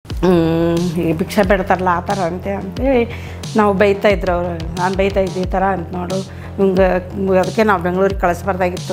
ಹ್ಮ್, ಈ ಭಿಕ್ಷೆ ಬೇಡ್ತಾರಲ್ಲ ಆ ಥರ ಅಂತೆ ಅಂತೇಳಿ ನಾವು ಬೈತಾ ಇದ್ರು ಅವರು ನಾನು ಬೈತಾ ಇದ್ದೆ ಈ ಥರ ಅಂತ ನೋಡು ಹಿಂಗೆ ಅದಕ್ಕೆ ನಾವು ಬೆಂಗಳೂರಿಗೆ ಕಳಿಸ್ಬಾರ್ದಾಗಿತ್ತು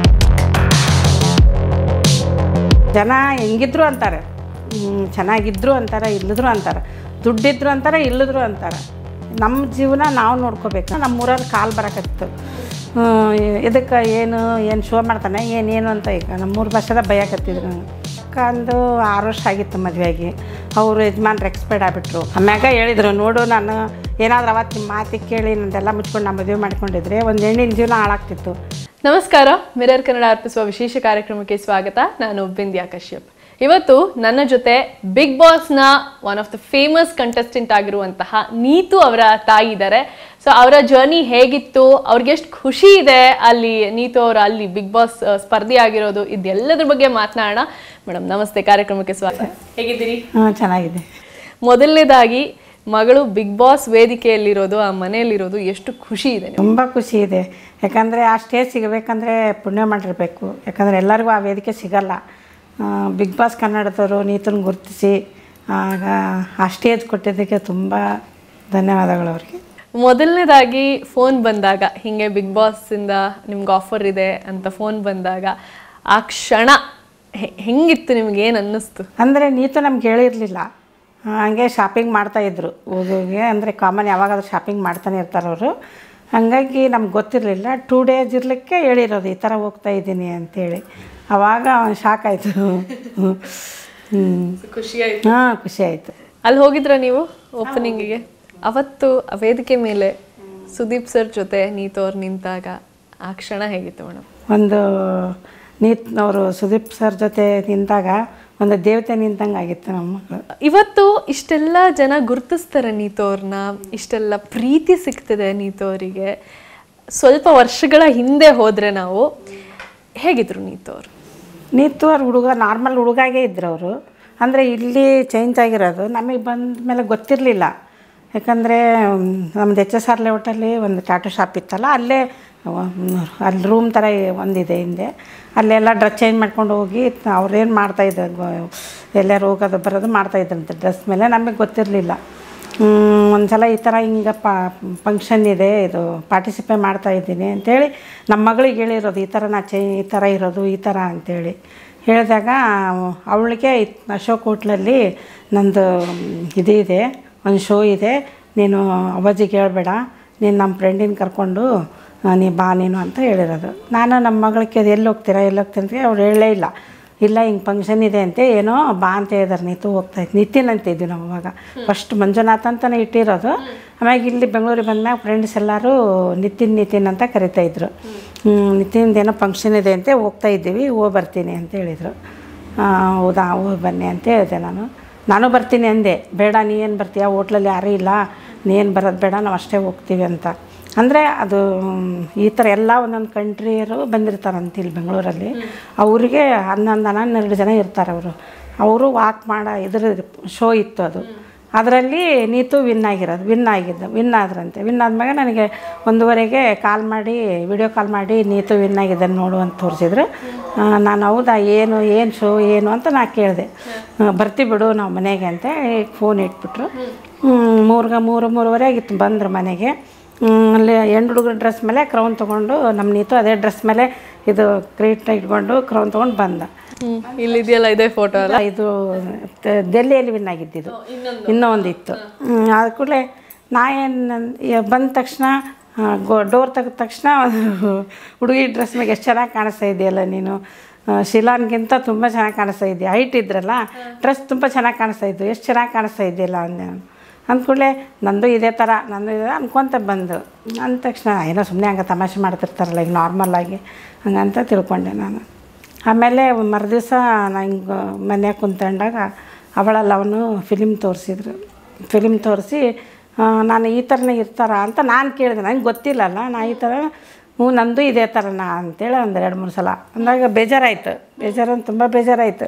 ಜನ ಹೆಂಗಿದ್ರು ಅಂತಾರೆ ಹ್ಮ್, ಚೆನ್ನಾಗಿದ್ರು ಅಂತಾರೆ ಇಲ್ಲಿದ್ರು ಅಂತಾರೆ ದುಡ್ಡಿದ್ರು ಅಂತಾರೆ ಇಲ್ಲಿದ್ರು ಅಂತಾರೆ ನಮ್ಮ ಜೀವನ ನಾವು ನೋಡ್ಕೋಬೇಕು ನಮ್ಮೂರಲ್ಲಿ ಕಾಲು ಬರಕತ್ತಿತ್ತು ಇದಕ್ಕೆ ಏನು ಏನು ಶೋ ಮಾಡ್ತಾನೆ ಏನೇನು ಅಂತ ಈಗ ನಮ್ಮೂರು ಭಾಷೆದಾಗ ಬೈಯಾಕತ್ತಿದ್ರು ನಂಗೆ ಅಂದು ಆರು ವರ್ಷ ಆಗಿತ್ತು ಮದುವೆಯಾಗಿ ಅವರು ಯಜಮಾನ್ರು ಎಕ್ಸ್ಪೈರ್ಡ್ ಆಗಿಬಿಟ್ರು ಆಮ್ಯಾಗ ಹೇಳಿದರು ನೋಡು ನಾನು ಏನಾದ್ರೂ ಅವತ್ತು ನಿಮ್ಮ ಮಾತಿಗೆ ಕೇಳಿ ನಂದೆಲ್ಲ ಮುಚ್ಕೊಂಡು ನಾನು ಮದುವೆ ಮಾಡ್ಕೊಂಡಿದ್ರೆ ಒಂದು ಹೆಣ್ಣಿನ ಜೀವನ ಹಾಳಾಗ್ತಿತ್ತು ನಮಸ್ಕಾರ ಮಿರರ್ ಕನ್ನಡ ಅರ್ಪಿಸುವ ವಿಶೇಷ ಕಾರ್ಯಕ್ರಮಕ್ಕೆ ಸ್ವಾಗತ ನಾನು ಬಿಂದ್ಯಾ ಕಶ್ಯಪ್ ಇವತ್ತು ನನ್ನ ಜೊತೆ ಬಿಗ್ ಬಾಸ್ನ one of the famous contestant ಆಗಿರುವಂತಹ ನೀತು ಅವರ ತಾಯಿ ಇದ್ದಾರೆ ಸೊ ಅವರ ಜರ್ನಿ ಹೇಗಿತ್ತು ಅವ್ರಿಗೆ ಎಷ್ಟು ಖುಷಿ ಇದೆ ಅಲ್ಲಿ ನೀತು ಅವರು ಅಲ್ಲಿ ಬಿಗ್ ಬಾಸ್ ಸ್ಪರ್ಧಿ ಆಗಿರೋದು ಇದೆಲ್ಲದ್ರ ಬಗ್ಗೆ ಮಾತನಾಡೋಣ ಮೇಡಮ್ ನಮಸ್ತೆ ಕಾರ್ಯಕ್ರಮಕ್ಕೆ ಸ್ವಾಗತ ಹೇಗಿದ್ದೀರಿ ಹಾಂ ಚೆನ್ನಾಗಿದೆ ಮೊದಲನೇದಾಗಿ ಮಗಳು ಬಿಗ್ ಬಾಸ್ ವೇದಿಕೆಯಲ್ಲಿರೋದು ಆ ಮನೆಯಲ್ಲಿರೋದು ಎಷ್ಟು ಖುಷಿ ಇದೆ ನಿಮ್ಗೆ? ತುಂಬ ಖುಷಿ ಇದೆ ಯಾಕಂದರೆ ಆ ಸ್ಟೇಜ್ ಸಿಗಬೇಕಂದ್ರೆ ಪುಣ್ಯ ಮಾಡಿರಬೇಕು ಯಾಕಂದರೆ ಎಲ್ಲರಿಗೂ ಆ ವೇದಿಕೆ ಸಿಗಲ್ಲ ಆ, ಬಿಗ್ ಬಾಸ್ ಕನ್ನಡದವರು ನೀತನ ಗುರುತಿಸಿ ಆಗ ಆ ಸ್ಟೇಜ್ ಕೊಟ್ಟಿದ್ದಕ್ಕೆ ತುಂಬ ಧನ್ಯವಾದಗಳು ಅವ್ರಿಗೆ ಮೊದಲನೇದಾಗಿ ಫೋನ್ ಬಂದಾಗ ಹಿಂಗೆ ಬಿಗ್ ಬಾಸ್ ಇಂದ ನಿಮ್ಗೆ ಆಫರ್ ಇದೆ ಅಂತ ಫೋನ್ ಬಂದಾಗ ಆ ಕ್ಷಣ ಹೆ- ಹೆಂಗಿತ್ತು ನಿಮ್ಗೆ ಏನು ಅನ್ನಿಸ್ತು ಅಂದರೆ ನೀತು ನಮ್ಗೆ ಹೇಳಿರಲಿಲ್ಲ ಹಂಗೆ ಶಾಪಿಂಗ್ ಮಾಡ್ತಾಯಿದ್ರು ಓದುಗೆ ಅಂದರೆ ಕಾಮನ್ ಯಾವಾಗಾದ್ರೂ ಶಾಪಿಂಗ್ ಮಾಡ್ತಾನೆ ಇರ್ತಾರೆ ಅವರು ಹಾಗಾಗಿ ನಮ್ಗೆ ಗೊತ್ತಿರಲಿಲ್ಲ ಟೂ ಡೇಸ್ ಇರಲಿಕ್ಕೆ ಹೇಳಿರೋದು ಈ ಥರ ಹೋಗ್ತಾ ಇದ್ದೀನಿ ಅಂತೇಳಿ ಆವಾಗ ಶಾಕ್ ಆಯಿತು ಹ್ಞೂ ಖುಷಿ ಆಯ್ತು ಹಾಂ ಖುಷಿ ಆಯಿತು ಅಲ್ಲಿ ಹೋಗಿದ್ರ ನೀವು ಓಪನಿಂಗಿಗೆ ಅವತ್ತು ಆ ವೇದಿಕೆ ಮೇಲೆ ಸುದೀಪ್ ಸರ್ ಜೊತೆ ನೀತವ್ರು ನಿಂತಾಗ ಆ ಕ್ಷಣ ಹೇಗಿತ್ತು ಮೇಡಮ್ ಒಂದು ನೀತ್ ಅವರು ಸುದೀಪ್ ಸರ್ ಜೊತೆ ನಿಂತಾಗ ಒಂದು ದೇವತೆ ನಿಂತಂಗೆ ಆಗಿತ್ತು ನಮ್ಮ ಮಗಳು ಇವತ್ತು ಇಷ್ಟೆಲ್ಲ ಜನ ಗುರುತಿಸ್ತಾರೆ ನೀತವ್ರನ್ನ ಇಷ್ಟೆಲ್ಲ ಪ್ರೀತಿ ಸಿಗ್ತದೆ ನೀತವ್ರಿಗೆ ಸ್ವಲ್ಪ ವರ್ಷಗಳ ಹಿಂದೆ ಹೋದ್ರೆ ನಾವು ಹೇಗಿದ್ರು ನೀತವ್ರು ನೀತು ಅವ್ರ ಹುಡುಗ ನಾರ್ಮಲ್ ಹುಡುಗಾಗೆ ಇದ್ರು ಅವರು ಅಂದರೆ ಇಲ್ಲಿ ಚೇಂಜ್ ಆಗಿರೋದು ನಮಗೆ ಬಂದ ಮೇಲೆ ಗೊತ್ತಿರಲಿಲ್ಲ ಯಾಕಂದರೆ ನಮ್ದು ಎಚ್ ಎಸ್ ಆರ್ ಲೇಔಟಲ್ಲಿ ಒಂದು ಟಾಟೂ ಶಾಪ್ ಇತ್ತಲ್ಲ ಅಲ್ಲೇ ವ- ಅಲ್ಲಿ ರೂಮ್ ಥರ ಒಂದಿದೆ ಹಿಂದೆ ಅಲ್ಲೆಲ್ಲ ಡ್ರೆಸ್ ಚೇಂಜ್ ಮಾಡ್ಕೊಂಡು ಹೋಗಿ ಅವ್ರೇನು ಮಾಡ್ತಾಯಿದ್ರು ಎಲ್ಲರೂ ಹೋಗೋದು ಬರೋದು ಮಾಡ್ತಾಯಿದ್ರಂತೆ ಡ್ರೆಸ್ ಮೇಲೆ ನಮಗೆ ಗೊತ್ತಿರಲಿಲ್ಲ ಒಂದು ಸಲ ಈ ಥರ ಹಿಂಗೆ ಪಾ ಫಂಕ್ಷನ್ ಇದೆ ಇದು ಪಾರ್ಟಿಸಿಪೇಟ್ ಮಾಡ್ತಾ ಇದ್ದೀನಿ ಅಂತೇಳಿ ನಮ್ಮ ಮಗಳಿಗೆ ಹೇಳಿರೋದು ಈ ಥರ ನಾ ಚೇ ಈ ಥರ ಇರೋದು ಈ ಥರ ಅಂತೇಳಿ ಹೇಳಿದಾಗ ಅವಳಿಗೆ ಅಶೋಕ್ ಹೋಟ್ಲಲ್ಲಿ ನಂದು ಇದು ಇದೆ ಒಂದು ಶೋ ಇದೆ ನೀನು ಅವಾಜಿಗೆ ಹೇಳ್ಬೇಡ ನೀನು ನಮ್ಮ ಫ್ರೆಂಡಿನ ಕರ್ಕೊಂಡು ಆ, ನೀ ಬಾ ನೀನು ಅಂತ ಹೇಳಿರೋದು ನಾನು ನಮ್ಮ ಮಗಳಿಗೆ ಅದು ಎಲ್ಲಿ ಹೋಗ್ತೀರಾ ಎಲ್ಲಿ ಹೋಗ್ತೀರ ಅಂತ ಅವ್ರು ಹೇಳಲೇ ಇಲ್ಲ ಇಲ್ಲ ಹಿಂಗೆ ಫಂಕ್ಷನ್ ಇದೆ ಅಂತೆ ಏನೋ ಬಾ ಅಂತ ಹೇಳಿದಾರೆ ನೀತು ಹೋಗ್ತಾ ಇತ್ತು ನಿತಿನ್ ಅಂತ ಇದ್ವಿ ನಾವು ಅವಾಗ ಫಸ್ಟ್ ಮಂಜುನಾಥ್ ಅಂತಲೇ ಇಟ್ಟಿರೋದು ಆಮ್ಯಾಗ ಇಲ್ಲಿ ಬೆಂಗಳೂರಿಗೆ ಬಂದಾಗ ಫ್ರೆಂಡ್ಸ್ ಎಲ್ಲರೂ ನಿತಿನ್ ನಿತಿನ್ ಅಂತ ಕರಿತಾ ಇದ್ರು ಹ್ಮ್, ನಿತಿನ್ದು ಏನೋ ಫಂಕ್ಷನ್ ಇದೆ ಅಂತೆ ಹೋಗ್ತಾ ಇದ್ದೀವಿ ಹೋಗಿ ಬರ್ತೀನಿ ಅಂತ ಹೇಳಿದರು ಹೌದಾ ಹೋಗಿ ಬನ್ನಿ ಅಂತ ಹೇಳಿದೆ ನಾನು ನಾನು ಬರ್ತೀನಿ ಅಂದೆ ಬೇಡ ನೀ ಏನು ಬರ್ತೀಯ ಹೋಟ್ಲಲ್ಲಿ ಯಾರೂ ಇಲ್ಲ ನೀನು ಬರೋದು ಬೇಡ ನಾವು ಅಷ್ಟೇ ಹೋಗ್ತೀವಿ ಅಂತ ಅಂದರೆ ಅದು ಮ್, ಈ ಥರ ಎಲ್ಲ ಒಂದೊಂದು ಕಂಟ್ರಿಯರು ಬಂದಿರ್ತಾರಂತ ಇಲ್ಲಿ ಬೆಂಗಳೂರಲ್ಲಿ ಅವ್ರಿಗೆ ಹನ್ನೊಂದು ಹನ್ನೆರಡು ಜನ ಇರ್ತಾರೆ ಅವರು ಅವರು ವಾಕ್ ಮಾಡೋ ಇದ್ರ ಶೋ ಇತ್ತು ಅದು ಅದರಲ್ಲಿ ನೀತು ವಿನ್ ಆಗಿರೋದು ವಿನ್ ಆಗಿದ್ದು ವಿನ್ ಆದ್ರಂತೆ ವಿನ್ ಆದ್ಮೇಲೆ ನನಗೆ ಒಂದೂವರೆಗೆ ಕಾಲ್ ಮಾಡಿ ವಿಡಿಯೋ ಕಾಲ್ ಮಾಡಿ ನೀತು ವಿನ್ ಆಗಿದ್ದಾನೆ ನೋಡು ಅಂತ ತೋರಿಸಿದ್ರು ನಾನು ಹೌದಾ ಏನು ಏನು ಶೋ ಏನು ಅಂತ ನಾ ಕೇಳಿದೆ ಬರ್ತೀವಿ ಬಿಡು ನಾವು ಮನೆಗೆ ಅಂತ ಫೋನ್ ಇಟ್ಬಿಟ್ರು ಮೂರ್ಗ ಮೂರು ಮೂರುವರೆ ಆಗಿತ್ತು ಬಂದರು ಮನೆಗೆ ಹ್ಮ್, ಅಲ್ಲಿ ಹೆಣ್ಣು ಹುಡುಗರ ಡ್ರೆಸ್ ಮೇಲೆ ಕ್ರೌನ್ ತೊಗೊಂಡು ನಮ್ಮ ನೀತು ಅದೇ ಡ್ರೆಸ್ ಮೇಲೆ ಇದು ಕ್ರೀಟ್ ಇಟ್ಕೊಂಡು ಕ್ರೌನ್ ತೊಗೊಂಡು ಬಂದ ಇಲ್ಲಿದೆಯಲ್ಲ ಇದೇ ಫೋಟೋ ಅಲ್ಲ ಇದು ತ- ಡೆಲ್ಲಿಯಲ್ಲಿ ವಿನ್ ಆಗಿದ್ದಿದ್ದು ಇನ್ನೂ ಒಂದು ಇತ್ತು ಆದ ಕೂಡಲೇ ನಾ ಏನು ಬಂದ ತಕ್ಷಣ ಆ, ಗೋ ಡೋರ್ ತೆಗೆದ ತಕ್ಷಣ ಹುಡುಗಿ ಡ್ರೆಸ್ ಮೇಲೆ ಎಷ್ಟು ಚೆನ್ನಾಗಿ ಕಾಣಿಸ್ತಾ ಇದೆಯಲ್ಲ ನೀನು ಆ, ಶಿಲಾನ್ಗಿಂತ ತುಂಬ ಚೆನ್ನಾಗಿ ಕಾಣಿಸ್ತಾ ಇದೆಯಾ ಹೈಟ್ ಇದ್ರಲ್ಲ ಡ್ರೆಸ್ ತುಂಬ ಚೆನ್ನಾಗಿ ಕಾಣಿಸ್ತಾ ಇದ್ದು ಎಷ್ಟು ಚೆನ್ನಾಗಿ ಕಾಣಿಸ್ತಾ ಇದೆಯಲ್ಲ ಅಂದೆ ನಾನು ಅಂದ್ಕೂಡಲೇ ನಂದು ಇದೇ ಥರ ನಂದು ಇದೆ ಅನ್ಕೊತ ಬಂದು ಅಂದ ತಕ್ಷಣ ಏನೋ ಸುಮ್ಮನೆ ಹಂಗೆ ತಮಾಷೆ ಮಾಡ್ತಿರ್ತಾರಲ್ಲ ಈಗ ನಾರ್ಮಲ್ಲಾಗಿ ಹಂಗಂತ ತಿಳ್ಕೊಂಡೆ ನಾನು ಆಮೇಲೆ ಮರುದಿವಸ ನಾ ಹಿಂಗೆ ಮನ್ಯಾಗ ಕುಂತ್ಕೊಂಡಾಗ ಅವಳಲ್ಲ ಅವನು ಫಿಲಿಮ್ ತೋರಿಸಿದ್ರು ಫಿಲಿಮ್ ತೋರಿಸಿ ನಾನು ಈ ಥರನೇ ಇರ್ತಾರ ಅಂತ ನಾನು ಕೇಳಿದೆ ನನಗೆ ಗೊತ್ತಿಲ್ಲಲ್ಲ ನಾ ಈ ಥರ ಹ್ಞೂ ನಂದು ಇದೇ ಥರನಾ ಅಂತೇಳಿ ಒಂದು ಎರಡು ಮೂರು ಸಲ ಅಂದಾಗ ಬೇಜಾರಾಯಿತು ಬೇಜಾರು ತುಂಬ ಬೇಜಾರಾಯಿತು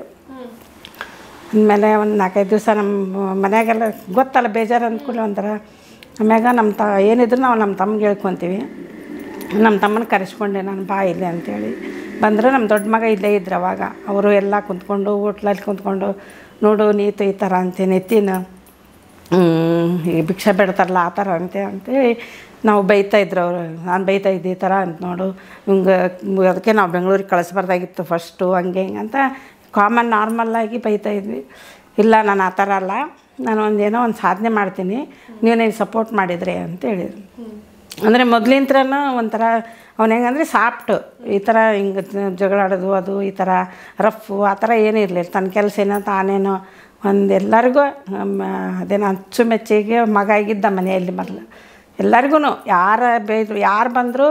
ಆಮೇಲೆ ಒಂದು ನಾಲ್ಕೈದು ದಿವಸ ನಮ್ಮ ಮನ್ಯಾಗೆಲ್ಲ ಗೊತ್ತಲ್ಲ ಬೇಜಾರು ಅಂದ್ಕೂಡಲೇ ಒಂಥರ ಆಮ್ಯಾಗ ನಮ್ಮ ತ ಏನಿದ್ರು ನಾವು ನಮ್ಮ ತಮ್ಮಗೆ ಹೇಳ್ಕೊತೀವಿ ನಮ್ಮ ತಮ್ಮನ ಕರೆಸ್ಕೊಂಡೆ ನಾನು ಬಾ ಇಲ್ಲೇ ಅಂತೇಳಿ ಬಂದರು ನಮ್ಮ ದೊಡ್ಡ ಮಗ ಇಲ್ಲೇ ಇದ್ರು ಅವಾಗ ಅವರು ಎಲ್ಲ ಕುಂತ್ಕೊಂಡು ಹೋಟ್ಲಲ್ಲಿ ಕುಂತ್ಕೊಂಡು ನೋಡು ನೀತು ಈ ಥರ ಅಂತೆ ನೆತ್ತಿನ ಹ್ಮ್, ಈ ಭಿಕ್ಷೆ ಬೇಡ್ತಾರಲ್ಲ ಆ ಥರ ಅಂತೆ ಅಂತೇಳಿ ನಾವು ಬೈತಾ ಇದ್ರು ಅವರು ನಾನು ಬೈತಾ ಇದ್ದೆ ಈ ಥರ ಅಂತ ನೋಡು ಹಿಂಗೆ ಅದಕ್ಕೆ ನಾವು ಬೆಂಗಳೂರಿಗೆ ಕಳಿಸ್ಬಾರ್ದಾಗಿತ್ತು ಫಸ್ಟು ಹಂಗೆ ಹಿಂಗೆ ಅಂತ ಕಾಮನ್ ನಾರ್ಮಲ್ಲಾಗಿ ಬೈತಾ ಇದ್ವಿ ಇಲ್ಲ ನಾನು ಆ ಥರ ಅಲ್ಲ ನಾನು ಒಂದೇನೋ ಒಂದು ಸಾಧನೆ ಮಾಡ್ತೀನಿ ನೀವು ನನಗೆ ಸಪೋರ್ಟ್ ಮಾಡಿದ್ರಿ ಅಂತ ಹೇಳಿದ್ರು ಅಂದರೆ ಮೊದಲಿಂತ್ರನೂ ಒಂಥರ ಅವ್ನು ಹೆಂಗಂದ್ರೆ ಸಾಫ್ಟು ಈ ಥರ ಹಿಂಗೆ ಜಗಳ ಆಡೋದು ಅದು ಈ ಥರ ರಫ್ಫು ಆ ಥರ ಏನೂ ಇರಲಿಲ್ಲ ತನ್ನ ಕೆಲಸ ಏನೋ ತಾನೇನೋ ಒಂದು ಎಲ್ಲರಿಗೂ ಅದೇನೋ ಅಚ್ಚುಮೆಚ್ಚಿಗೆ ಮಗ ಆಗಿದ್ದ ಮನೆಯಲ್ಲಿ ಮೊದಲು ಎಲ್ಲರಿಗೂ ಯಾರ ಬೇಯ್ದು ಯಾರು ಬಂದರೂ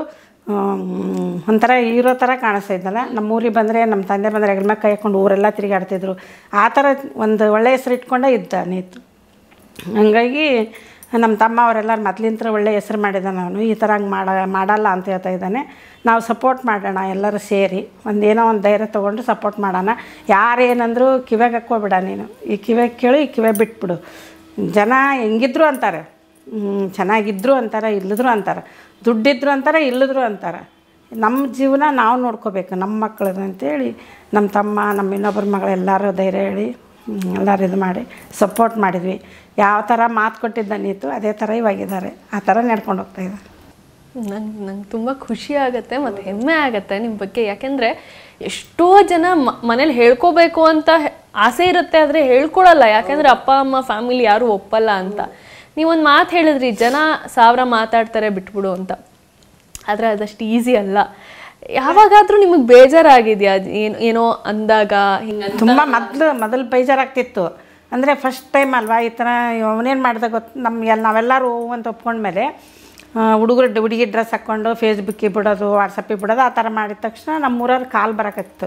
ಒಂಥರ ಹೀರೋ ಥರ ಕಾಣಿಸ್ತಾ ಇದ್ದಲ್ಲ ನಮ್ಮ ಊರಿಗೆ ಬಂದರೆ ನಮ್ಮ ತಂದೆ ಬಂದರೆ ಹೆಗ್ಲ ಕೈ ಹಾಕೊಂಡು ಊರೆಲ್ಲ ತಿರುಗಾಡ್ತಿದ್ರು ಆ ಥರ ಒಂದು ಒಳ್ಳೆಯ ಹೆಸರು ಇಟ್ಕೊಂಡೇ ಇದ್ದ ನೀತು ಹಂಗಾಗಿ ನಮ್ಮ ತಮ್ಮ ಅವರೆಲ್ಲರೂ ಮೊದಲಿಂತ್ರ ಒಳ್ಳೆ ಹೆಸರು ಮಾಡಿದ್ದಾನೆ ಅವನು ಈ ಥರ ಹಂಗೆ ಮಾಡ ಮಾಡಲ್ಲ ಅಂತ ಹೇಳ್ತಾ ಇದ್ದಾನೆ ನಾವು ಸಪೋರ್ಟ್ ಮಾಡೋಣ ಎಲ್ಲರೂ ಸೇರಿ ಒಂದೇನೋ ಒಂದು ಧೈರ್ಯ ತೊಗೊಂಡು ಸಪೋರ್ಟ್ ಮಾಡೋಣ ಯಾರೇನಂದ್ರು ಕಿವ್ಯಾಗ ಹಾಕ್ಕೋಬೇಡ ನೀನು ಈ ಕಿವ್ಯಾಗ ಕೇಳು ಈ ಕಿವ್ಯಾಗ ಬಿಟ್ಬಿಡು ಜನ ಹೆಂಗಿದ್ರು ಅಂತಾರೆ ಹ್ಮ್, ಚೆನ್ನಾಗಿದ್ರು ಅಂತಾರೆ ಇಲ್ಲಿದ್ರು ಅಂತಾರೆ ದುಡ್ಡಿದ್ರು ಅಂತಾರೆ ಇಲ್ಲಿದ್ರು ಅಂತಾರೆ ನಮ್ಮ ಜೀವನ ನಾವು ನೋಡ್ಕೋಬೇಕು ನಮ್ಮ ಮಕ್ಕಳದು ಅಂತೇಳಿ ನಮ್ಮ ತಮ್ಮ ನಮ್ಮ ಇನ್ನೊಬ್ಬರ ಮಗಳು ಎಲ್ಲರೂ ಧೈರ್ಯ ಹೇಳಿ ಹ್ಮ್, ಎಲ್ಲರೂ ಇದು ಮಾಡಿ ಸಪೋರ್ಟ್ ಮಾಡಿದ್ವಿ ಯಾವ ಥರ ಮಾತು ಕೊಟ್ಟಿದ್ದ ನೀತು ಅದೇ ಥರ ಇವಾಗಿದ್ದಾರೆ ಆ ಥರ ನಡ್ಕೊಂಡು ಹೋಗ್ತಾ ಇದ್ದಾರೆ ನಂಗೆ ನಂಗೆ ತುಂಬ ಖುಷಿ ಆಗುತ್ತೆ ಮತ್ತು ಹೆಮ್ಮೆ ಆಗುತ್ತೆ ನಿಮ್ಮ ಬಗ್ಗೆ ಯಾಕೆಂದರೆ ಎಷ್ಟೋ ಜನ ಮ ಮನೇಲಿ ಹೇಳ್ಕೋಬೇಕು ಅಂತ ಹೆ- ಆಸೆ ಇರುತ್ತೆ ಆದರೆ ಹೇಳ್ಕೊಳಲ್ಲ ಯಾಕೆಂದರೆ ಅಪ್ಪ ಅಮ್ಮ ಫ್ಯಾಮಿಲಿ ಯಾರೂ ಒಪ್ಪಲ್ಲ ಅಂತ ನೀವೊಂದು ಮಾತು ಹೇಳಿದ್ರಿ ಜನ ಸಾವಿರ ಮಾತಾಡ್ತಾರೆ ಬಿಟ್ಬಿಡು ಅಂತ ಆದರೆ ಅದಷ್ಟು ಈಸಿ ಅಲ್ಲ ಯಾವಾಗಾದರೂ ನಿಮಗೆ ಬೇಜಾರಾಗಿದೆಯಾ ಏನು ಏನೋ ಅಂದಾಗ ಹಿಂಗೆ ತುಂಬ ಮೊದಲು ಮೊದಲು ಬೇಜಾರಾಗ್ತಿತ್ತು ಅಂದರೆ ಫಸ್ಟ್ ಟೈಮ್ ಅಲ್ವಾ ಈ ಥರ ಅವನೇನು ಮಾಡ್ದೆ ಗೊತ್ತು ನಮ್ಗೆ ನಾವೆಲ್ಲರೂ ಅಂತ ಒಪ್ಕೊಂಡ್ಮೇಲೆ ಹುಡುಗರು ಹುಡುಗಿ ಡ್ರೆಸ್ ಹಾಕ್ಕೊಂಡು ಫೇಸ್ಬುಕ್ಕಿಗೆ ಬಿಡೋದು ವಾಟ್ಸಪ್ಪಿಗೆ ಬಿಡೋದು ಆ ಥರ ಮಾಡಿದ ತಕ್ಷಣ ನಮ್ಮೂರಲ್ಲಿ ಕಾಲ್ ಬರೋಕತ್ತಿತ್ತು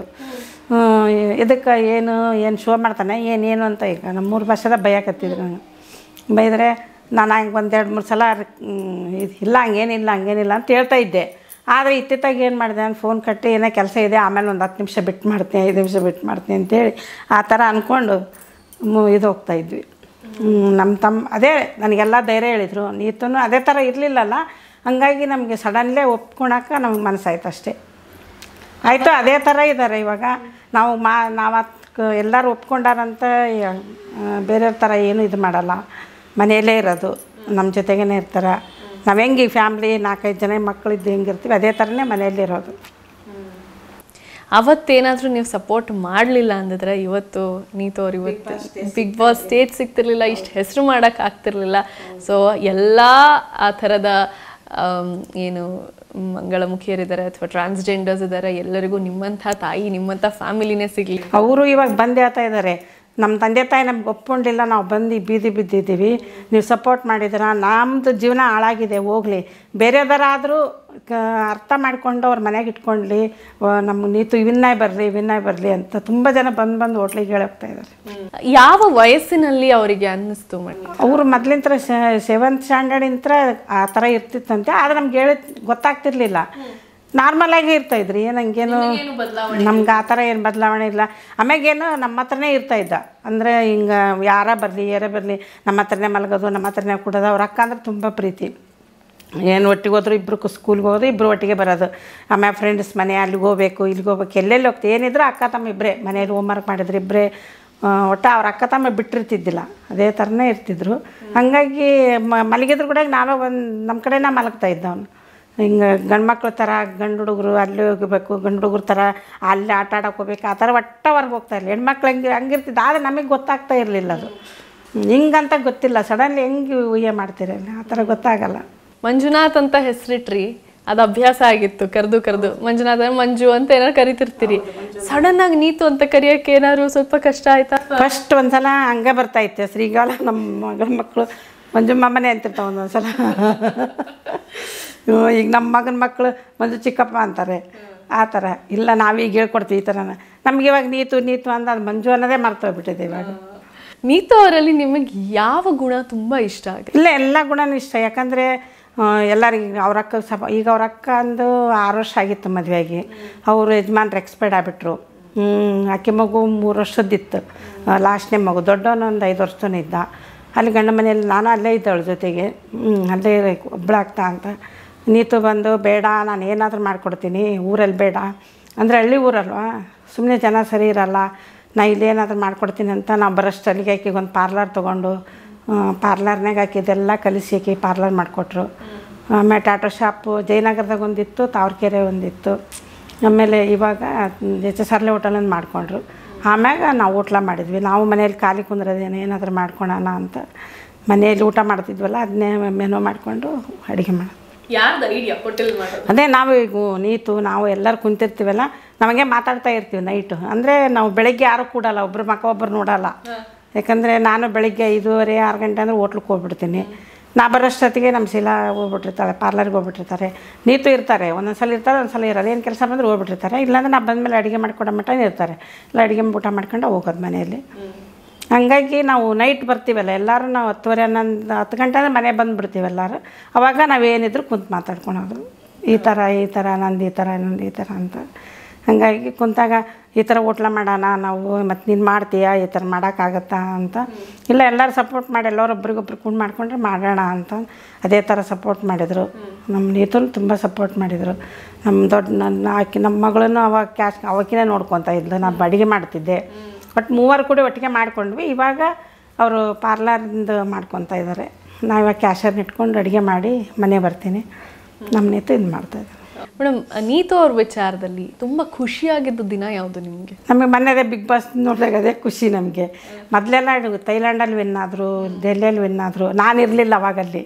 ಇದಕ್ಕೆ ಏನು ಏನು ಶೋ ಮಾಡ್ತಾನೆ ಏನೇನು ಅಂತ ಈಗ ನಮ್ಮೂರು ಭಾಷೆದಾಗ ಬೈಯಾಕತ್ತಿದ್ರು ನಂಗೆ ಬೈದರೆ ನಾನು ಹಂಗೆ ಒಂದೆರಡು ಮೂರು ಸಲ ಹ್ಮ್, ಇದ್- ಇಲ್ಲ ಹಂಗೇನಿಲ್ಲ ಹಂಗೇನಿಲ್ಲ ಅಂತ ಹೇಳ್ತಾ ಇದ್ದೆ ಆದರೆ ಇತ್ತಿತ್ತಾಗ ಏನು ಮಾಡಿದೆ ನಾನು ಫೋನ್ ಕಟ್ಟಿ ಏನೋ ಕೆಲಸ ಇದೆ ಆಮೇಲೆ ಒಂದು ಹತ್ತು ನಿಮಿಷ ಬಿಟ್ಟು ಮಾಡ್ತೀನಿ ಐದು ನಿಮಿಷ ಬಿಟ್ಟು ಮಾಡ್ತೀನಿ ಅಂತೇಳಿ ಆ ಥರ ಅಂದ್ಕೊಂಡು ಮು- ಇದು ಹೋಗ್ತಾ ಇದ್ವಿ ಹ್ಮ್, ನಮ್ಮ ತಮ್ಮ ಅದೇ ನನಗೆಲ್ಲ ಧೈರ್ಯ ಹೇಳಿದರು ನೀತೂ ಅದೇ ಥರ ಇರಲಿಲ್ಲಲ್ಲ ಹಂಗಾಗಿ ನಮಗೆ ಸಡನ್ಲೇ ಒಪ್ಕೊಳಕ್ಕೆ ನಮ್ಗೆ ಮನಸ್ಸಾಯ್ತು ಅಷ್ಟೇ ಆಯಿತು ಅದೇ ಥರ ಇದ್ದಾರೆ ಇವಾಗ ನಾವು ಮಾ ನಾವು ಎಲ್ಲರೂ ಒಪ್ಕೊಂಡಾರಂತ ಯ- ಆ, ಬೇರೆಯವ್ರ ಥರ ಏನು ಇದು ಮಾಡಲ್ಲ ಮನೆಯಲ್ಲೇ ಇರೋದು ನಮ್ಮ ಜೊತೆಗೇ ಇರ್ತಾರೆ ನಾವು ಹೆಂಗೆ ಈ ಫ್ಯಾಮ್ಲಿ ನಾಲ್ಕೈದು ಜನ ಮಕ್ಕಳಿದ್ದು ಹೆಂಗಿರ್ತೀವಿ ಅದೇ ಥರನೇ ಮನೆಯಲ್ಲಿರೋದು ಅವತ್ತೇನಾದರೂ ನೀವು ಸಪೋರ್ಟ್ ಮಾಡಲಿಲ್ಲ ಅಂದಿದ್ರೆ ಇವತ್ತು ನೀತು ಅವ್ರು ಇವತ್ತು ಬಿಗ್ ಬಾಸ್ ಸ್ಟೇಜ್ ಸಿಗ್ತಿರ್ಲಿಲ್ಲ ಇಷ್ಟು ಹೆಸರು ಮಾಡೋಕೆ ಆಗ್ತಿರ್ಲಿಲ್ಲ ಸೊ ಎಲ್ಲ ಆ ಥರದ ಆಮ್, ಏನು ಮಂಗಳಮುಖಿಯರಿದ್ದಾರೆ ಅಥವಾ ಟ್ರಾನ್ಸ್ಜೆಂಡರ್ಸ್ ಇದ್ದಾರೆ ಎಲ್ಲರಿಗೂ ನಿಮ್ಮಂಥ ತಾಯಿ ನಿಮ್ಮಂಥ ಫ್ಯಾಮಿಲಿನೇ ಸಿಗಲಿ ಅವರು ಇವಾಗ ಬಂದು ಹೇಳ್ತಾ ಇದ್ದಾರೆ ನಮ್ಮ ತಂದೆ ತಾಯಿ ನಮ್ಗೆ ಒಪ್ಕೊಂಡಿಲ್ಲ ನಾವು ಬಂದು ಬೀದಿ ಬಿದ್ದಿದ್ದೀವಿ ನೀವು ಸಪೋರ್ಟ್ ಮಾಡಿದ್ದೀರ ನಮ್ಮದು ಜೀವನ ಹಾಳಾಗಿದೆ ಹೋಗಲಿ ಬೇರೆದರ ಆದರೂ ಅರ್ಥ ಮಾಡ್ಕೊಂಡು ಅವ್ರ ಮನೆಗೆ ಇಟ್ಕೊಂಡ್ಲಿ ನಮ್ಗೆ ನೀತು ವಿನ್ನಯ್ ಬರಲಿ ವಿನ್ನಯ್ ಬರಲಿ ಅಂತ ತುಂಬ ಜನ ಬಂದು ಬಂದು ಹೋಟ್ಲಿಗೆ ಹೇಳಿ ಹೋಗ್ತಾ ಇದ್ದಾರೆ ಯಾವ ವಯಸ್ಸಿನಲ್ಲಿ ಅವರಿಗೆ ಅನ್ನಿಸ್ತು ಮಾಡಿ ಅವರು ಮೊದಲಿಂತ್ರ ಸೆವೆಂತ್ ಸ್ಟ್ಯಾಂಡರ್ಡಿಂತ್ರ ಆ ಥರ ಇರ್ತಿತ್ತಂತೆ ಆದರೆ ನಮ್ಗೆ ಹೇಳಿ ಗೊತ್ತಾಗ್ತಿರ್ಲಿಲ್ಲ ನಾರ್ಮಲಾಗಿ ಇರ್ತಾ ಇದ್ರಿ ಏನು ಹಂಗೇನು ನಮ್ಗೆ ಆ ಥರ ಏನು ಬದಲಾವಣೆ ಇಲ್ಲ ಆಮ್ಯಾಗೇನು ನಮ್ಮ ಹತ್ರನೇ ಇರ್ತಾ ಇದ್ದ ಅಂದರೆ ಹಿಂಗೆ ಯಾರ ಬರಲಿ ಯಾರೇ ಬರಲಿ ನಮ್ಮ ಹತ್ರನೇ ಮಲಗೋದು ನಮ್ಮ ಹತ್ರನೇ ಕೊಡೋದು ಅವ್ರ ಅಕ್ಕ ಅಂದ್ರೆ ತುಂಬ ಪ್ರೀತಿ ಏನು ಒಟ್ಟಿಗೆ ಹೋದ್ರು ಇಬ್ಬರು ಸ್ಕೂಲ್ಗೆ ಹೋದ್ರು ಇಬ್ಬರು ಒಟ್ಟಿಗೆ ಬರೋದು ಆಮೇಲೆ ಫ್ರೆಂಡ್ಸ್ ಮನೆ ಅಲ್ಲಿಗೆ ಹೋಗ್ಬೇಕು ಇಲ್ಲಿಗೆ ಹೋಗ್ಬೇಕು ಎಲ್ಲೆಲ್ಲಿ ಹೋಗ್ತೀವಿ ಏನಿದ್ರು ಅಕ್ಕ ತಮ್ಮ ಇಬ್ಬರೇ ಮನೇಲಿ ಹೋಮ್ವರ್ಕ್ ಮಾಡಿದ್ರು ಇಬ್ಬರೇ ಒಟ್ಟು ಅವ್ರ ಅಕ್ಕ ತಮ್ಮ ಬಿಟ್ಟಿರ್ತಿದ್ದಿಲ್ಲ ಅದೇ ಥರನೇ ಇರ್ತಿದ್ರು ಹಾಗಾಗಿ ಮ ಮಲಗಿದ್ರು ಕೂಡ ನಾವೇ ಒಂದು ನಮ್ಮ ಕಡೆನೇ ಮಲಗ್ತಾ ಇದ್ದ ಅವನು ಹಿಂಗೆ ಗಂಡು ಮಕ್ಳ ಥರ ಗಂಡು ಹುಡುಗರು ಅಲ್ಲಿ ಹೋಗಬೇಕು ಗಂಡು ಹುಡುಗ್ರ ಥರ ಅಲ್ಲಿ ಆಟ ಆಡಕ್ಕೆ ಹೋಗ್ಬೇಕು ಆ ಥರ ಒಟ್ಟ ಹೊರ್ಗೆ ಹೋಗ್ತಾ ಇರಲಿಲ್ಲ ಹೆಣ್ಮಕ್ಳು ಹಂಗೆ ಹಂಗಿರ್ತಿದ್ದು ಆದರೆ ನಮಗೆ ಗೊತ್ತಾಗ್ತಾ ಇರಲಿಲ್ಲ ಅದು ಹಿಂಗಂತ ಗೊತ್ತಿಲ್ಲ ಸಡನ್ಲಿ ಹೆಂಗೆ ಊಹೆ ಮಾಡ್ತೀರಲ್ಲ ಆ ಥರ ಗೊತ್ತಾಗಲ್ಲ ಮಂಜುನಾಥ್ ಅಂತ ಹೆಸರಿಟ್ರಿ ಅದು ಅಭ್ಯಾಸ ಆಗಿತ್ತು ಕರೆದು ಕರೆದು ಮಂಜುನಾಥ್ ಅಂದ್ರೆ ಮಂಜು ಅಂತ ಏನಾರು ಕರಿತಿರ್ತೀರಿ ಸಡನ್ ಆಗಿ ನೀತು ಅಂತ ಕರಿಯಕ್ಕೆ ಏನಾದ್ರು ಸ್ವಲ್ಪ ಕಷ್ಟ ಆಯ್ತಾ ಫಸ್ಟ್ ಒಂದ್ಸಲ ಹಂಗೆ ಬರ್ತಾ ಇತ್ತು ಹೆಸ್ರು ಈಗೆಲ್ಲ ನಮ್ಮ ಮಗಳ ಮಕ್ಕಳು ಮಂಜುಮ್ಮಮ್ಮನೇ ಅಂತಿರ್ತಾವೆ ಒಂದೊಂದ್ಸಲ ಇವ್ ಈಗ ನಮ್ಮ ಮಗನ ಮಕ್ಕಳು ಮಂಜು ಚಿಕ್ಕಪ್ಪ ಅಂತಾರೆ ಆ ಥರ ಇಲ್ಲ ನಾವೀಗ ಹೇಳ್ಕೊಡ್ತೀವಿ ಈ ಥರನ ನಮ್ಗೆ ಇವಾಗ ನೀತು ನೀತು ಅಂದ ಅದು ಮಂಜು ಅನ್ನೋದೇ ಮರ್ತೋಗ್ಬಿಟ್ಟಿದೆ ಇವಾಗ ನೀತು ಅವರಲ್ಲಿ ನಿಮಗೆ ಯಾವ ಗುಣ ತುಂಬಾ ಇಷ್ಟ ಆಗುತ್ತೆ ಇಲ್ಲ ಎಲ್ಲ ಗುಣನೂ ಇಷ್ಟ ಯಾಕಂದರೆ ಎಲ್ಲರಿಗೆ ಅವ್ರ ಅಕ್ಕ ಸಪ ಈಗ ಅವ್ರ ಅಕ್ಕ ಅಂದು ಆರು ವರ್ಷ ಆಗಿತ್ತು ಮದುವೆಯಾಗಿ ಅವರು ಯಜಮಾನ್ರು ಎಕ್ಸ್ಪೈರ್ಡ್ ಆಗಿಬಿಟ್ರು ಆಕೆ ಮಗು ಮೂರು ವರ್ಷದ್ದಿತ್ತು ಲಾಸ್ಟ್ನೇ ಮಗು ದೊಡ್ಡವನು ಒಂದು ಐದು ವರ್ಷದೂ ಇದ್ದ ಅಲ್ಲಿ ಗಂಡ ಮನೆಯಲ್ಲಿ ನಾನು ಅಲ್ಲೇ ಇದ್ದೆ ಅವಳ ಜೊತೆಗೆ ಹ್ಮ್, ಅಲ್ಲೇ ಒಬ್ಬಳಾಗ್ತಾ ಅಂತ ನೀತು ಬಂದು ಬೇಡ ನಾನು ಏನಾದರೂ ಮಾಡಿಕೊಡ್ತೀನಿ ಊರಲ್ಲಿ ಬೇಡ ಅಂದರೆ ಹಳ್ಳಿ ಊರಲ್ವಾ ಸುಮ್ಮನೆ ಜನ ಸರಿ ಇರಲ್ಲ ನಾ ಇಲ್ಲೇನಾದ್ರೂ ಮಾಡ್ಕೊಡ್ತೀನಿ ಅಂತ ನಾವು ಬರೋಷ್ಟಲ್ಲಿಗೆ ಆಕಿಗೆ ಒಂದು ಪಾರ್ಲರ್ ತೊಗೊಂಡು ಪಾರ್ಲರ್ನಾಗ ಆಕಿದೆಲ್ಲ ಕಲಿಸಿ ಆಕಿ ಪಾರ್ಲರ್ ಮಾಡಿಕೊಟ್ರು ಆಮೇಲೆ ಟಾಟಾ ಶಾಪು ಜಯನಗರದಾಗ ಒಂದಿತ್ತು ತಾವರ್ಕೆರೆ ಒಂದಿತ್ತು ಆಮೇಲೆ ಇವಾಗ ಎಚ್ ಎಸ್ ಆರ್ಲೆ ಹೋಟೆಲನ್ನು ಮಾಡಿಕೊಂಡ್ರು ಆಮ್ಯಾಗ ನಾವು ಊಟ ಮಾಡಿದ್ವಿ ನಾವು ಮನೇಲಿ ಖಾಲಿ ಕುಂದ್ರದೇನು ಏನಾದರೂ ಮಾಡ್ಕೊಳೋಣ ಅಂತ ಮನೆಯಲ್ಲಿ ಊಟ ಮಾಡ್ತಿದ್ವಲ್ಲ ಅದನ್ನೇ ಮೆನು ಮಾಡಿಕೊಂಡು ಅಡುಗೆ ಮಾಡೋದು ಯಾರ್ದು ಐಡಿಯಾ ಹೋಟೆಲ್ ಮಾಡೋದು ಅದೇ ನಾವು ಈಗ ನೀತು ನಾವು ಎಲ್ಲರೂ ಕುಂತಿರ್ತೀವಲ್ಲ ನಮಗೆ ಮಾತಾಡ್ತಾ ಇರ್ತೀವಿ ನೈಟು ಅಂದರೆ ನಾವು ಬೆಳಗ್ಗೆ ಯಾರು ಕೂಡಲ್ಲ ಒಬ್ರು ಮಕ್ಕ ಒಬ್ಬರು ನೋಡಲ್ಲ ಯಾಕಂದರೆ ನಾನು ಬೆಳಗ್ಗೆ ಐದೂವರೆ ಆರು ಗಂಟೆ ಅಂದರೆ ಹೋಟ್ಲಿಗೆ ಹೋಗ್ಬಿಡ್ತೀನಿ ನಾ ಬರೋಷ್ಟೊತ್ತಿಗೆ ನಮ್ಮ ಶೀಲಾ ಹೋಗ್ಬಿಟ್ಟಿರ್ತಾಳೆ ಪಾರ್ಲರ್ಗೆ ಹೋಗ್ಬಿಟ್ಟಿರ್ತಾರೆ ನೀತು ಇರ್ತಾರೆ ಒಂದೊಂದು ಸಲ ಇರ್ತಾರೆ ಒಂದು ಸಲ ಇರಲ್ಲ ಏನು ಕೆಲಸ ಬಂದ್ರೆ ಹೋಗ್ಬಿಟ್ಟಿರ್ತಾರೆ ಇಲ್ಲಾಂದ್ರೆ ನಾ ಬಂದಮೇಲೆ ಅಡುಗೆ ಮಾಡ್ಕೊಡೋ ಮಟ್ಟ ಇರ್ತಾರೆ ಇಲ್ಲ ಅಡುಗೆ ಊಟ ಮಾಡ್ಕೊಂಡು ಹೋಗೋದು ಮನೆಯಲ್ಲಿ ಹಂಗಾಗಿ ನಾವು ನೈಟ್ ಬರ್ತೀವಲ್ಲ ಎಲ್ಲರೂ ನಾವು ಹತ್ತುವರೆ ಹನ್ನೊಂದು ಹತ್ತು ಗಂಟೆ ಅಂದ್ರೆ ಮನೆ ಬಂದುಬಿಡ್ತೀವಿ ಎಲ್ಲರೂ ಅವಾಗ ನಾವೇನಿದ್ರು ಕುಂತು ಮಾತಾಡ್ಕೊಳೋದು ಈ ಥರ ಈ ಥರ ನಂದು ಈ ಥರ ನಂದು ಈ ಥರ ಅಂತ ಹಾಗಾಗಿ ಕುಂತಾಗ ಈ ಥರ ಹೋಟ್ಲ ಮಾಡೋಣ ನಾವು ಮತ್ತು ನೀನು ಮಾಡ್ತೀಯಾ ಈ ಥರ ಮಾಡೋಕ್ಕಾಗತ್ತಾ ಅಂತ ಇಲ್ಲ ಎಲ್ಲರೂ ಸಪೋರ್ಟ್ ಮಾಡಿ ಎಲ್ಲರೂ ಒಬ್ರಿಗೊಬ್ರು ಕುಂಡು ಮಾಡ್ಕೊಂಡ್ರೆ ಮಾಡೋಣ ಅಂತ ಅದೇ ಥರ ಸಪೋರ್ಟ್ ಮಾಡಿದರು ನಮ್ಮ ನೀತನು ತುಂಬ ಸಪೋರ್ಟ್ ಮಾಡಿದರು ನಮ್ಮ ದೊಡ್ಡ ನನ್ನ ಆಕಿ ನಮ್ಮ ಮಗಳನ್ನು ಅವಾಗ ಕ್ಯಾಶ್ ಅವಕಿನೇ ನೋಡ್ಕೊತಾ ಇದ್ಲು ನಾನು ಅಡುಗೆ ಮಾಡ್ತಿದ್ದೆ ಬಟ್ ಮೂವರು ಕೂಡ ಒಟ್ಟಿಗೆ ಮಾಡ್ಕೊಂಡ್ವಿ ಇವಾಗ ಅವರು ಪಾರ್ಲರ್ದು ಮಾಡ್ಕೊತಾ ಇದ್ದಾರೆ ನಾವು ಇವಾಗ ಕ್ಯಾಶರ್ನ ಇಟ್ಕೊಂಡು ಅಡುಗೆ ಮಾಡಿ ಮನೆ ಬರ್ತೀನಿ ನಮ್ಮ ನೀತು ಇದು ಮಾಡ್ತಾಯಿದ್ದಾರೆ ಮೇಡಮ್ ನೀತು ಅವ್ರ ವಿಚಾರದಲ್ಲಿ ತುಂಬಾ ಖುಷಿಯಾಗಿದ್ದು ದಿನ ಯಾವುದು ನಿಮಗೆ ನಮಗೆ ಮೊನ್ನೆದೇ ಬಿಗ್ ಬಾಸ್ ನೋಡಿದಾಗ ಅದೇ ಖುಷಿ ನಮಗೆ ಮೊದಲೆಲ್ಲ ಇದು ಥೈಲ್ಯಾಂಡಲ್ಲಿ ವಿನ್ ಆದರು ಡೆಲ್ಲಿಯಲ್ಲಿ ವಿನ್ ಆದರು ನಾನು ಇರಲಿಲ್ಲ ಅವಾಗಲ್ಲಿ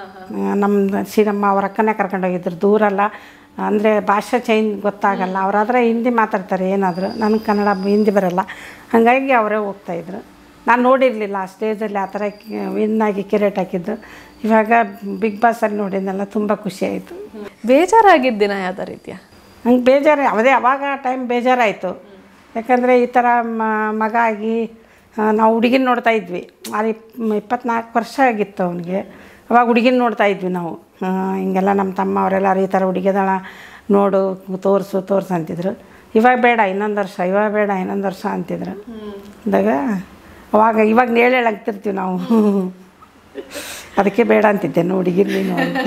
ನಮ್ಮ ಶ್ರೀರಮ್ಮ ಅವ್ರ ಅಕ್ಕನೇ ಕರ್ಕೊಂಡೋಗಿದ್ರು ದೂರಲ್ಲ ಅಂದರೆ ಭಾಷೆ ಚೇಂಜ್ ಗೊತ್ತಾಗಲ್ಲ ಅವರಾದ್ರೆ ಹಿಂದಿ ಮಾತಾಡ್ತಾರೆ ಏನಾದರೂ ನನಗೆ ಕನ್ನಡ ಹಿಂದಿ ಬರಲ್ಲ ಹಾಗಾಗಿ ಅವರೇ ಹೋಗ್ತಾಯಿದ್ರು ನಾನು ನೋಡಿರಲಿಲ್ಲ ಆ ಸ್ಟೇಜಲ್ಲಿ ಆ ಥರ ವಿನ್ ಆಗಿ ಕಿರೀಟ್ ಹಾಕಿದ್ದು ಇವಾಗ ಬಿಗ್ ಬಾಸಲ್ಲಿ ನೋಡಿದ್ನೆಲ್ಲ ತುಂಬ ಖುಷಿ ಆಯಿತು ಬೇಜಾರಾಗಿದ್ದ ದಿನ ಯಾವ್ದ ರೀತಿಯ ನಂಗೆ ಬೇಜಾರು ಅದೇ ಅವಾಗ ಟೈಮ್ ಬೇಜಾರಾಯಿತು ಯಾಕಂದರೆ ಈ ಥರ ಮಗ ಆಗಿ ಆ, ನಾವು ಹುಡುಗಿನ ನೋಡ್ತಾ ಇದ್ವಿ ಅದು ಇಪ್ ಇಪ್ಪತ್ನಾಲ್ಕು ವರ್ಷ ಆಗಿತ್ತು ಅವನಿಗೆ ಅವಾಗ ಹುಡುಗಿನ ನೋಡ್ತಾ ಇದ್ವಿ ನಾವು ಆ, ಹಿಂಗೆಲ್ಲ ನಮ್ಮ ತಮ್ಮ ಅವರೆಲ್ಲರೂ ಈ ಥರ ಹುಡುಗಿದಳ ನೋಡು ತೋರಿಸು ತೋರಿಸು ಅಂತಿದ್ರು ಇವಾಗ ಬೇಡ ಇನ್ನೊಂದು ವರ್ಷ ಇವಾಗ ಬೇಡ ಇನ್ನೊಂದು ವರ್ಷ ಅಂತಿದ್ರು ಅಂದಾಗ ಅವಾಗ ಇವಾಗ ನೇಳು ಹೇಳಾಗ್ತಿರ್ತೀವಿ ನಾವು ಅದಕ್ಕೆ ಬೇಡ ಅಂತಿದ್ದೆ ಹುಡುಗಿನ ನೀನು ಅಂತ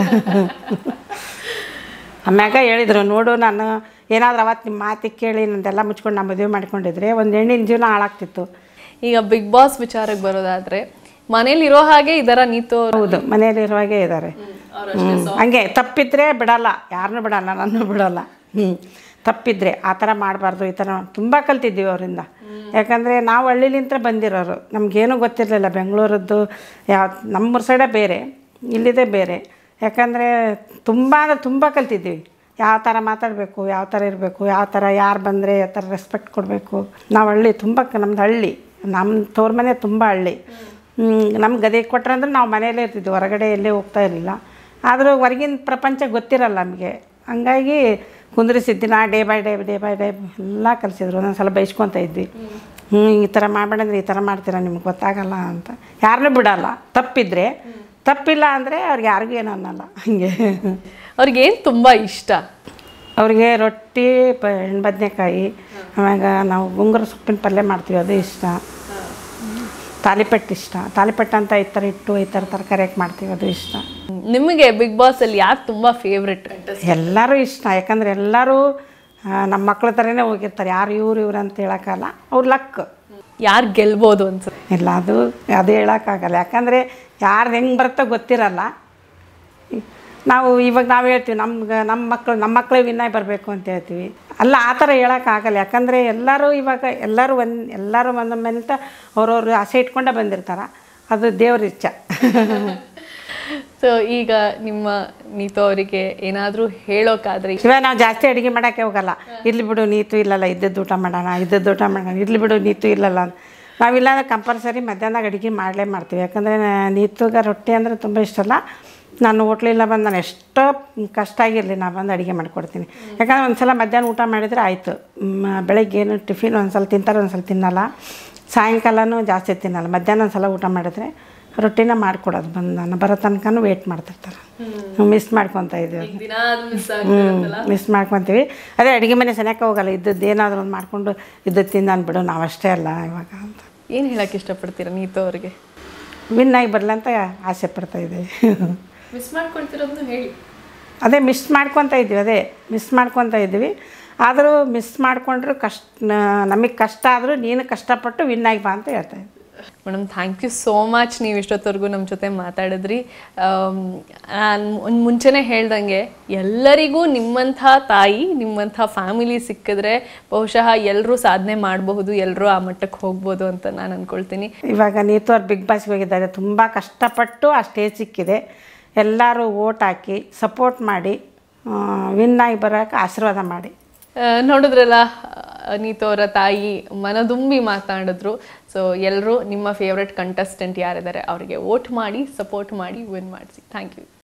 ಆಮ್ಯಾಗ ಹೇಳಿದರು ನೋಡು ನಾನು ಏನಾದರೂ ಅವತ್ತು ನಿಮ್ಮ ಮಾತಿಗೆ ಕೇಳಿ ನಂದೆಲ್ಲ ಮುಚ್ಕೊಂಡು ನಾನು ಮದುವೆ ಮಾಡ್ಕೊಂಡಿದ್ರೆ ಒಂದು ಹೆಣ್ಣಿನ ಜೀವನ ಹಾಳಾಗ್ತಿತ್ತು ಈಗ ಬಿಗ್ ಬಾಸ್ ವಿಚಾರಕ್ಕೆ ಬರೋದಾದ್ರೆ ಮನೇಲಿ ಇರೋ ಹಾಗೆ ಇದರ ನೀತು ಅವ್ರು ಹೌದು ಮನೆಯಲ್ಲಿರುವಾಗೆ ಇದ್ದಾರೆ ಹ್ಮ್. ಹಂಗೆ ತಪ್ಪಿದ್ರೆ ಬಿಡಲ್ಲ ಯಾರನ್ನೂ ಬಿಡಲ್ಲ ನನ್ನ ಬಿಡಲ್ಲ ಹ್ಞೂ ತಪ್ಪಿದ್ರೆ ಆ ಥರ ಮಾಡಬಾರ್ದು ಈ ಥರ ತುಂಬ ಕಲ್ತಿದ್ದೀವಿ ಅವರಿಂದ ಯಾಕಂದರೆ ನಾವು ಹಳ್ಳಿಲಿಂತ್ರ ಬಂದಿರೋರು ನಮಗೇನೂ ಗೊತ್ತಿರಲಿಲ್ಲ ಬೆಂಗಳೂರದ್ದು ಯಾವ ನಮ್ಮೂರ ಸೈಡೇ ಬೇರೆ ಇಲ್ಲಿದೆ ಬೇರೆ ಯಾಕಂದರೆ ತುಂಬ ಅಂದರೆ ತುಂಬ ಕಲ್ತಿದ್ದೀವಿ ಯಾವ ಥರ ಮಾತಾಡಬೇಕು ಯಾವ ಥರ ಇರಬೇಕು ಯಾವ ಥರ ಯಾರು ಬಂದರೆ ಯಾವ ಥರ ರೆಸ್ಪೆಕ್ಟ್ ಕೊಡಬೇಕು ನಾವು ಹಳ್ಳಿ ತುಂಬ ನಮ್ದು ಹಳ್ಳಿ ನಮ್ಮ ತವ್ರ ಮನೆ ತುಂಬ ಹಳ್ಳಿ ನಮ್ಗೆ ಗದೆ ಕೊಟ್ರೆ ಅಂದ್ರೆ ನಾವು ಮನೆಯಲ್ಲೇ ಇರ್ತಿದ್ವಿ ಹೊರಗಡೆ ಎಲ್ಲೇ ಹೋಗ್ತಾ ಇರಲಿಲ್ಲ ಆದರೂ ಹೊರಗಿನ ಪ್ರಪಂಚ ಗೊತ್ತಿರಲ್ಲ ನಮಗೆ ಹಂಗಾಗಿ ಕುಂದ್ರಿಸಿದ್ದು ನಾ day by day day by day ಎಲ್ಲ ಕಲಿಸಿದ್ರು ಒಂದೊಂದು ಸಲ ಬೈಸ್ಕೊತ ಇದ್ವಿ ಹ್ಞೂ ಈ ಥರ ಮಾಡಬೇಡ ಅಂದ್ರೆ ಈ ಥರ ಮಾಡ್ತೀರಾ ನಿಮ್ಗೆ ಗೊತ್ತಾಗಲ್ಲ ಅಂತ ಯಾರನ್ನೂ ಬಿಡಲ್ಲ ತಪ್ಪಿದ್ರೆ ತಪ್ಪಿಲ್ಲ ಅಂದರೆ ಅವ್ರಿಗೆ ಯಾರಿಗೂ ಏನು ಅನ್ನಲ್ಲ ಹಾಗೆ ಅವ್ರಿಗೆ ಏನ್ ತುಂಬಾ ಇಷ್ಟ ಅವ್ರಿಗೆ ರೊಟ್ಟಿ ಪ ಬದನೆಕಾಯಿ ಆಮ್ಯಾಗ ನಾವು ಗುಂಗುರ ಸೊಪ್ಪಿನ ಪಲ್ಯ ಮಾಡ್ತೀವಿ ಅದು ಇಷ್ಟ ತಾಲಿಪಟ್ಟು ಇಷ್ಟ ತಾಲಿಪಟ್ಟು ಅಂತ ಈ ಥರ ಇಟ್ಟು ಈ ಥರ ತರಕಾರಿ ಹಾಕಿ ಮಾಡ್ತೀವಿ ಅದು ಇಷ್ಟ ನಿಮಗೆ ಬಿಗ್ ಬಾಸ್ ಅಲ್ಲಿ ಯಾರು ತುಂಬಾ ಫೇವ್ರೆಟ್ ಎಲ್ಲರೂ ಇಷ್ಟ ಯಾಕಂದ್ರೆ ಎಲ್ಲರೂ ಆ, ನಮ್ಮ ಮಕ್ಳ ಥರನೇ ಹೋಗಿರ್ತಾರೆ ಯಾರು ಇವ್ರು ಇವ್ರು ಅಂತ ಹೇಳೋಕ್ಕಲ್ಲ ಅವ್ರ ಲಕ್ ಯಾರು ಗೆಲ್ಬೋದು ಅನ್ಸುತ್ತೆ ಇಲ್ಲ ಅದು ಅದು ಹೇಳೋಕ್ಕಾಗಲ್ಲ ಯಾಕಂದರೆ ಯಾರು ಹೆಂಗೆ ಬರುತ್ತೋ ಗೊತ್ತಿರಲ್ಲ ನಾವು ಇವಾಗ ನಾವು ಹೇಳ್ತೀವಿ ನಮ್ಗೆ ನಮ್ಮ ಮಕ್ಕಳು ನಮ್ಮ ಮಕ್ಕಳೇ ವಿನ್ನಾಗಿ ಬರಬೇಕು ಅಂತ ಹೇಳ್ತೀವಿ ಅಲ್ಲ ಆ ಥರ ಹೇಳೋಕ್ಕಾಗಲ್ಲ ಯಾಕಂದರೆ ಎಲ್ಲರೂ ಇವಾಗ ಎಲ್ಲರೂ ಒಂದು ಎಲ್ಲರೂ ಒಂದೊಂದು ಅಂತ ಅವ್ರವ್ರು ಆಸೆ ಇಟ್ಕೊಂಡೇ ಬಂದಿರ್ತಾರೆ ಅದು ದೇವ್ರ ಇಚ್ಛೆ ಸೊ ಈಗ ನಿಮ್ಮ ನೀತು ಅವರಿಗೆ ಏನಾದ್ರೂ ಹೇಳೋಕಾದ್ರೆ ಇವಾಗ ನಾವು ಜಾಸ್ತಿ ಅಡುಗೆ ಮಾಡೋಕ್ಕೆ ಹೋಗಲ್ಲ ಇರ್ಲಿ ಬಿಡು ನೀತು ಇಲ್ಲಲ್ಲ ಇದ್ದದ್ದು ಊಟ ಮಾಡೋಣ ಇದ್ದದ್ದು ಊಟ ಮಾಡೋಣ ಇರ್ಲಿ ಬಿಡು ನೀತು ಇಲ್ಲಲ್ಲ ಅಂತ. ನಾವಿಲ್ಲ ಅಂದ್ರೆ ಕಂಪಲ್ಸರಿ ಮಧ್ಯಾಹ್ನದಾಗ ಅಡುಗೆ ಮಾಡಲೇ ಮಾಡ್ತೀವಿ ಯಾಕಂದರೆ ನೀತುಗ ರೊಟ್ಟಿ ಅಂದರೆ ತುಂಬ ಇಷ್ಟ ಅಲ್ಲ ನಾನು ಹೋಟ್ಲಿಲ್ಲ ಬಂದು ನಾನು ಎಷ್ಟೋ ಕಷ್ಟ ಆಗಿರಲಿ ನಾನು ಬಂದು ಅಡುಗೆ ಮಾಡಿಕೊಡ್ತೀನಿ ಯಾಕಂದ್ರೆ ಒಂದು ಸಲ ಮಧ್ಯಾಹ್ನ ಊಟ ಮಾಡಿದರೆ ಆಯಿತು ಬೆಳಗ್ಗೆ ಏನು ಟಿಫಿನ್ ಒಂದು ಸಲ ತಿಂತಾರೆ ಒಂದು ಸಲ ತಿನ್ನಲ್ಲ ಸಾಯಂಕಾಲನೂ ಜಾಸ್ತಿ ತಿನ್ನಲ್ಲ ಮಧ್ಯಾಹ್ನ ಒಂದು ಸಲ ಊಟ ಮಾಡಿದ್ರೆ ರೊಟ್ಟಿನ ಮಾಡಿಕೊಡೋದು ಬಂದು ನಾನು ಬರೋ ತನಕನೂ ವೇಟ್ ಮಾಡ್ತಿರ್ತಾರೆ ಮಿಸ್ ಮಾಡ್ಕೊತಾ ಇದ್ದೀವಿ ಹ್ಞೂ ಮಿಸ್ ಮಾಡ್ಕೊತೀವಿ ಅದೇ ಅಡುಗೆ ಮನೆ ಸನಿಯಕ್ಕೆ ಹೋಗಲ್ಲ ಇದ್ದದ್ದು ಏನಾದರೂ ಒಂದು ಮಾಡಿಕೊಂಡು ಇದ್ದದ್ದು ತಿಂದು ಅಂದ್ಬಿಡು ನಾವು ಅಷ್ಟೇ ಅಲ್ಲ ಇವಾಗ ಅಂತ ಏನ್ ಹೇಳಕ್ ಇಷ್ಟಪಡ್ತೀರಾ ನೀತು ಅವ್ರಿಗೆ ವಿನ್ ಆಗಿ ಬರಲಿ ಅಂತ ಆಸೆ ಪಡ್ತಾ ಇದ್ದೀವಿ ಮಿಸ್ ಮಾಡ್ಕೊಳ್ತಿರೋದನ್ನ ಹೇಳಿ ಅದೇ ಮಿಸ್ ಮಾಡ್ಕೊತಾ ಇದ್ವಿ ಅದೇ ಮಿಸ್ ಮಾಡ್ಕೊತಾ ಇದ್ವಿ ಆದರೂ ಮಿಸ್ ಮಾಡಿಕೊಂಡ್ರು ಕಷ್ಟ ನಮಗೆ ಕಷ್ಟ ಆದರೂ ನೀನು ಕಷ್ಟಪಟ್ಟು ವಿನ್ ಆಗಿ ಬಾ ಅಂತ ಹೇಳ್ತಾ ಇದ್ದೆ madam thank you so much ನೀವು ಇಷ್ಟೊತ್ತವರೆಗೂ ನಮ್ಮ ಜೊತೆ ಮಾತಾಡಿದ್ರಿ ನಾನು ಮುಂಚೆನೇ ಹೇಳ್ದಂಗೆ ಎಲ್ಲರಿಗೂ ನಿಮ್ಮಂಥ ತಾಯಿ ನಿಮ್ಮಂಥ ಫ್ಯಾಮಿಲಿ ಸಿಕ್ಕಿದ್ರೆ ಬಹುಶಃ ಎಲ್ಲರೂ ಸಾಧನೆ ಮಾಡಬಹುದು ಎಲ್ಲರೂ ಆ ಮಟ್ಟಕ್ಕೆ ಹೋಗ್ಬೋದು ಅಂತ ನಾನು ಅಂದ್ಕೊಳ್ತೀನಿ ಇವಾಗ ನೀತು ಅವ್ರು ಬಿಗ್ ಬಾಸ್ಗೆ ಹೋಗಿದ್ದಾರೆ ತುಂಬ ಕಷ್ಟಪಟ್ಟು ಆ ಸ್ಟೇಜ್ ಸಿಕ್ಕಿದೆ ಎಲ್ಲರೂ ಓಟ್ ಹಾಕಿ ಸಪೋರ್ಟ್ ಮಾಡಿ ವಿನ್ ಆಗಿ ಬರೋಕ್ಕೆ ಆಶೀರ್ವಾದ ಮಾಡಿ ಆ, ನೋಡಿದ್ರಲ್ಲ ಆ, ನೀತು ಅವರ ತಾಯಿ ಮನದುಂಬಿ ಮಾತಾಡಿದ್ರು ಸೊ ಎಲ್ಲರೂ ನಿಮ್ಮ ಫೇವ್ರೆಟ್ ಕಂಟೆಸ್ಟೆಂಟ್ ಯಾರಿದ್ದಾರೆ ಅವರಿಗೆ ವೋಟ್ ಮಾಡಿ ಸಪೋರ್ಟ್ ಮಾಡಿ ವಿನ್ ಮಾಡಿಸಿ ಥ್ಯಾಂಕ್ ಯು